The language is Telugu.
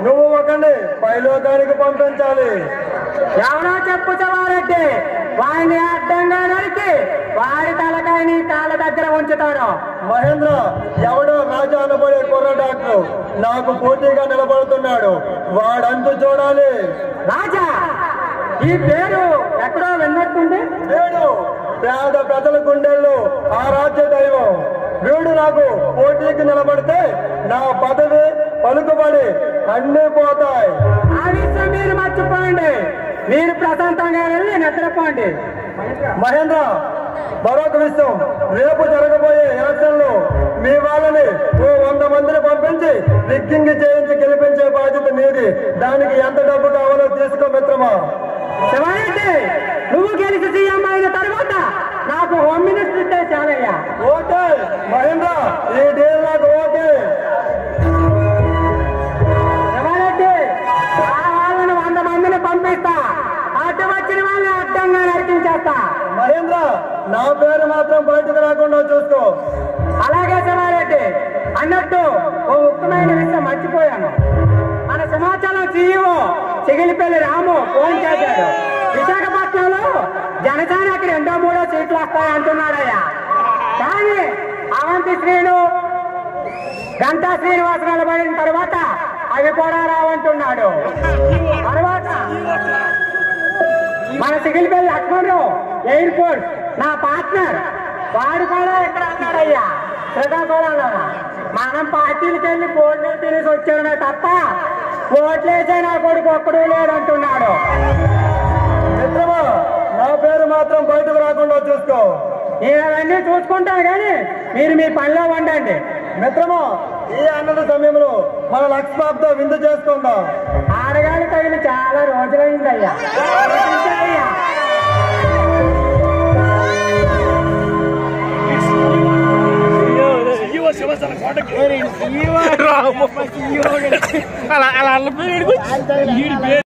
నువ్వు ఒకని పైలోకానికి పంపించాలి ఎవరో చెప్పు చవారెడ్డి వాడిని అడ్డంగా నరికి వాడి తలకాయ నీ కాళ్ళ దగ్గర ఉంచుతాను మహేంద్ర ఎవడో రాజా అనబడే కుర్ర డాక్టర్ నాకు పోటీగా నిలబడుతున్నాడు వాడంతు చూడాలి రాజా ఈ పేరు ఎక్కడో విన్నట్టుంది నేడు పేద ప్రజల గుండెల్లో ఆ రాజ్య దైవం వీడు నాకు పోటీకి నిలబడితే నా పదవి పలుకుబడి అన్నీ పోతాయి ఆ విషయం మీరు మర్చిపోండి మీరు ప్రశాంతంగా వెళ్ళి నిద్రపోండి మహేంద్ర మరొక విషయం రేపు జరగబోయే ఎలక్షన్ లో మీ వాళ్ళని ఓ వంద మందిని పంపించి రిక్కింగ్ చేయించి గెలిపించే బాధ్యత మీది దానికి ఎంత డబ్బు కావాలో తీసుకో మిత్రమా శివారెడ్డి నువ్వు గెలిచి సీఎం అయిన తర్వాత నాకు హోమ్ మినిస్టర్ ఇస్తే చాలయ్యా ఓకే మహేంద్ర ఈ డీల్ నాకు ఓకే శివారెడ్డి ఆ వాళ్ళని వంద మందిని పంపిస్తా అడ్డు వచ్చిన వాళ్ళని అడ్డంగా నరికించేస్తా మహేంద్ర నా పేరు మాత్రం బయటకు రాకుండా చూసుకో అలాగే శివారెడ్డి అన్నట్టు ఓ ముఖ్యమైన విషయం మర్చిపోయాను మన సమాచారం సీఈఓ చిగిలిపల్లి రాము ఫోన్ చేశాడు విశాఖపట్నంలో జనసేనకి రెండో మూడో సీట్లు వస్తాయంటున్నాడయ్యా కానీ అవంతి శ్రీను గంటా శ్రీనివాస్ నిలబడిన తర్వాత అవి కూడా రావంటున్నాడు తర్వాత మన సిగిలిపల్లి లక్ష్మణరావు ఎయిర్పోర్ట్ నా పార్ట్నర్ వాడు కూడా ఇక్కడ అన్నాడయ్యా శ్రీకాకుళంలో మనం పార్టీలకు వెళ్ళి పోటీ తిరిగి వచ్చాడమే తప్ప ఓట్లేసే నా కొడుకు ఒక్కడూ లేడంటున్నాడు మిత్రమా నా పేరు మాత్రం బయటకు రాకుండా చూసుకో నేను అవన్నీ చూసుకుంటాను కానీ మీరు మీ పనిలో ఉండండి మిత్రమా ఈ అన్నద సమయంలో మన లక్ష్మాబ్తో విందు చేసుకుందాం ఆడగాలి తగిలి చాలా రోజులైందయ్యా అయ్యా అలా అలా అల్ల పేరు